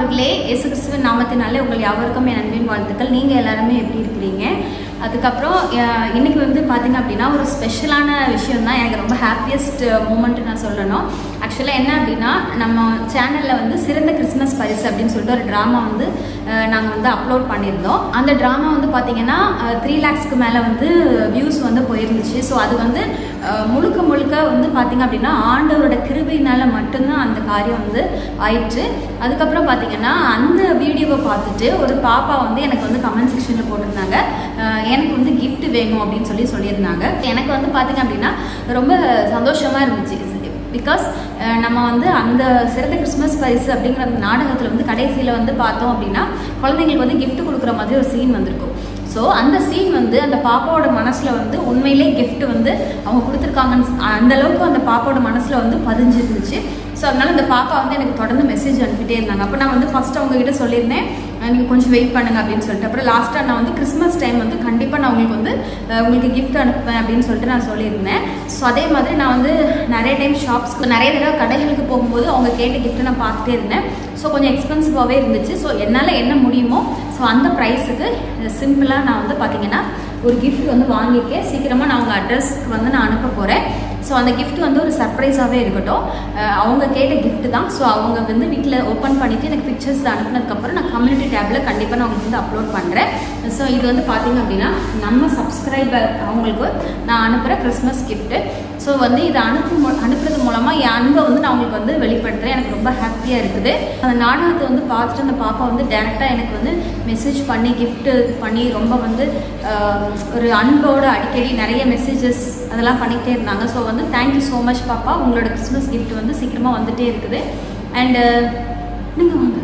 அன்பானவர்களே இயேசு கிறிஸ்துவின் நாமத்தினாலே உங்கள் யாவருக்கும் என் அன்பின் வாழ்த்துக்கள் நீங்கள் எல்லாருமே எப்படி இருக்கிறீங்க அதுக்கப்புறம் அஹ், இன்னைக்கு வந்து பார்த்தீங்க அப்படின்னா ஒரு ஸ்பெஷலான விஷயம் தான் எனக்கு ரொம்ப ஹாப்பியஸ்ட் மூமெண்ட் நான் சொல்லணும் ஆக்சுவலாக என்ன அப்படின்னா நம்ம சேனலில் வந்து சிறந்த கிறிஸ்மஸ் பரிசு அப்படின்னு சொல்லிட்டு ஒரு ட்ராமா வந்து நாங்கள் வந்து அப்லோட் பண்ணியிருந்தோம் அந்த ட்ராமா வந்து பார்த்தீங்கன்னா த்ரீ லேக்ஸ்க்கு மேலே வந்து வியூஸ் வந்து போயிருந்துச்சு ஸோ அது வந்து அஹ், முழுக்க முழுக்க வந்து பார்த்தீங்க அப்படின்னா ஆண்டவரோட கிருபையினால மட்டும்தான் அந்த காரியம் வந்து ஆயிடுச்சு அதுக்கப்புறம் பார்த்தீங்கன்னா அந்த வீடியோவை பார்த்துட்டு ஒரு பாப்பா வந்து எனக்கு வந்து கமெண்ட் செக்ஷனில் போட்டிருந்தாங்க அஹ், எனக்கு வந்து gift வேணும் அப்படின்னு சொல்லி சொல்லியிருந்தாங்க எனக்கு வந்து பார்த்தீங்க அப்படின்னா ரொம்ப சந்தோஷமாக இருந்துச்சு பிகாஸ் நம்ம வந்து அந்த சிறந்த கிறிஸ்மஸ் பரிசு அப்படிங்கிற அந்த நாடகத்தில் வந்து கடைசியில் வந்து பார்த்தோம் அப்படின்னா குழந்தைங்களுக்கு வந்து gift கொடுக்குற மாதிரி ஒரு சீன் வந்திருக்கும் ஸோ அந்த சீன் வந்து அந்த பாப்பாவோட மனசில் வந்து உண்மையிலே gift வந்து அவங்க கொடுத்துருக்காங்கன்னு அந்த அளவுக்கு அந்த பாப்பாவோட மனசில் வந்து பதிஞ்சிருந்துச்சு ஸோ அதனால இந்த பாப்பா வந்து எனக்கு தொடர்ந்து மெசேஜ் அனுப்பிட்டே இருந்தாங்க அப்போ நான் வந்து ஃபர்ஸ்ட் அவங்க கிட்ட சொல்லியிருந்தேன் நீங்கள் கொஞ்சம் வெயிட் பண்ணுங்க அப்படின்னு சொல்லிட்டு அப்புறம் லாஸ்ட்டாக நான் வந்து கிறிஸ்மஸ் டைம் வந்து கண்டிப்பாக நான் உங்களுக்கு வந்து அஹ், உங்களுக்கு gift அனுப்புவேன் அப்படின்னு சொல்லிட்டு நான் சொல்லியிருந்தேன் ஸோ அதே மாதிரி நான் வந்து நிறைய டைம் ஷாப்ஸ்க்கு நிறைய தடவை கடைகளுக்கு போகும்போது அவங்க கேட்ட gift நான் பார்த்துட்டே இருந்தேன் ஸோ கொஞ்சம் எக்ஸ்பென்சிவாகவே இருந்துச்சு ஸோ என்னால் என்ன முடியுமோ ஸோ அந்த ப்ரைஸுக்கு சிம்பிளாக நான் வந்து பார்த்தீங்கன்னா ஒரு gift வந்து வாங்கியிருக்கேன் சீக்கிரமாக நான் அவங்க அட்ரஸ்க்கு வந்து நான் அனுப்ப போகிறேன் ஸோ அந்த gift வந்து ஒரு சர்ப்ரைஸாகவே இருக்கட்டும் அஹ் அவங்க கேட்ட gift தான் ஸோ அவங்க வந்து வீட்டில் ஓப்பன் பண்ணிவிட்டு எனக்கு பிக்சர்ஸ் அனுப்புனதுக்கப்புறம் நான் கம்யூனிட்டி டேப்பில் கண்டிப்பாக நான் உங்களுக்கு வந்து அப்லோட் பண்ணுறேன் ஸோ இது வந்து பார்த்தீங்க அப்படின்னா நம்ம சப்ஸ்கிரைபர் அவங்களுக்கு நான் அனுப்புகிற கிறிஸ்மஸ் கிஃப்ட்டு ஸோ வந்து இதை அனுப்பும் மூ- அனுப்புறது மூலமாக என் அன்பை வந்து நான் உங்களுக்கு வந்து வெளிப்படுத்துகிறேன் எனக்கு ரொம்ப ஹாப்பியாக இருக்குது அந்த நாடகத்தை வந்து பார்த்துட்டு அந்த பாப்பா வந்து டேரெக்டாக எனக்கு வந்து மெசேஜ் பண்ணி கிஃப்ட்டு பண்ணி ரொம்ப வந்து ஆஹ், ஒரு அன்போட அடிக்கடி நிறைய மெசேஜஸ் அதெல்லாம் பண்ணிக்கிட்டே இருந்தாங்க ஸோ வந்து தேங்க்யூ ஸோ மச் பாப்பா உங்களோட கிறிஸ்மஸ் gift வந்து சீக்கிரமாக வந்துட்டே இருக்குது அண்டு நீங்கள் வாங்க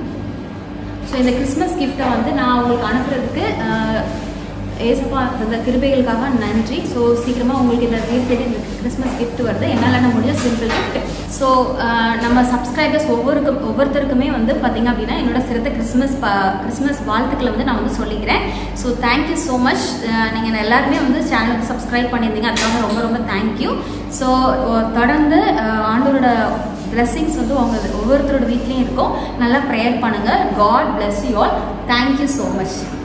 ஸோ இந்த கிறிஸ்மஸ் கிஃப்ட்டை வந்து நான் உங்களுக்கு அனுப்புறதுக்கு ஆஹ், ஏசப்பா இந்த கிருபைகளுக்காக நன்றி ஸோ சீக்கிரமாக உங்களுக்கு இந்த ரிலேட்டட் இந்த கிறிஸ்மஸ் gift வருது என்னால் என்ன முடியும் சிம்பிள் gift ஸோ நம்ம சப்ஸ்கிரைபர்ஸ் ஒவ்வொருக்கும் ஒவ்வொருத்தருக்குமே வந்து பார்த்தீங்க அப்படின்னா என்னோட சிறந்த கிறிஸ்மஸ் ப கிறிஸ்மஸ் வாழ்த்துக்களை வந்து நான் வந்து சொல்லிக்கிறேன் ஸோ தேங்க்யூ ஸோ மச் நீங்கள் எல்லாருமே வந்து சேனலுக்கு சப்ஸ்கிரைப் பண்ணியிருந்தீங்க அதுக்காக ரொம்ப ரொம்ப தேங்க்யூ ஸோ தொடர்ந்து ஆஹ், ஆண்டவரோட பிளெஸிங்ஸ் வந்து உங்க ஒவ்வொருத்தரோட வீட்லேயும் இருக்கும் நல்லா ப்ரேயர் பண்ணுங்கள் god bless you all thank you so much